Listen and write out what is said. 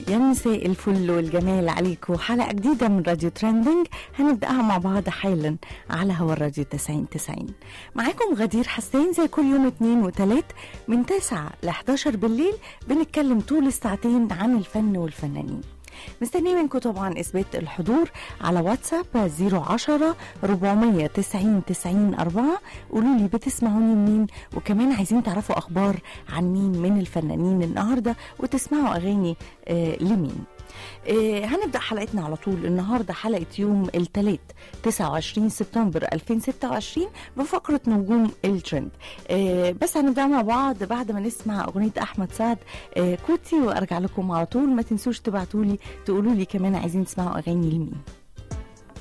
يا مساء الفل والجمال عليكم حلقة جديدة من راديو ترندنج هنبدأها مع بعض حالا على هوا الراديو 90 90 معاكم غدير حسين زي كل يوم اثنين وثلاث من 9 ل 11 بالليل بنتكلم طول الساعتين عن الفن والفنانين مستنيه منكم طبعا اثبات الحضور على واتساب 010 490 90 4 قولوا لي بتسمعوني منين وكمان عايزين تعرفوا اخبار عن مين من الفنانين النهارده وتسمعوا اغاني آه لمين آه هنبدا حلقتنا على طول النهارده حلقه يوم الثلاث 29 سبتمبر 2026 بفقره نجوم الترند آه بس هنبدا مع بعض بعد ما نسمع اغنيه احمد سعد آه كوتي وارجع لكم على طول ما تنسوش تبعتوا لي تقولوا لي كمان عايزين تسمعوا اغاني لمين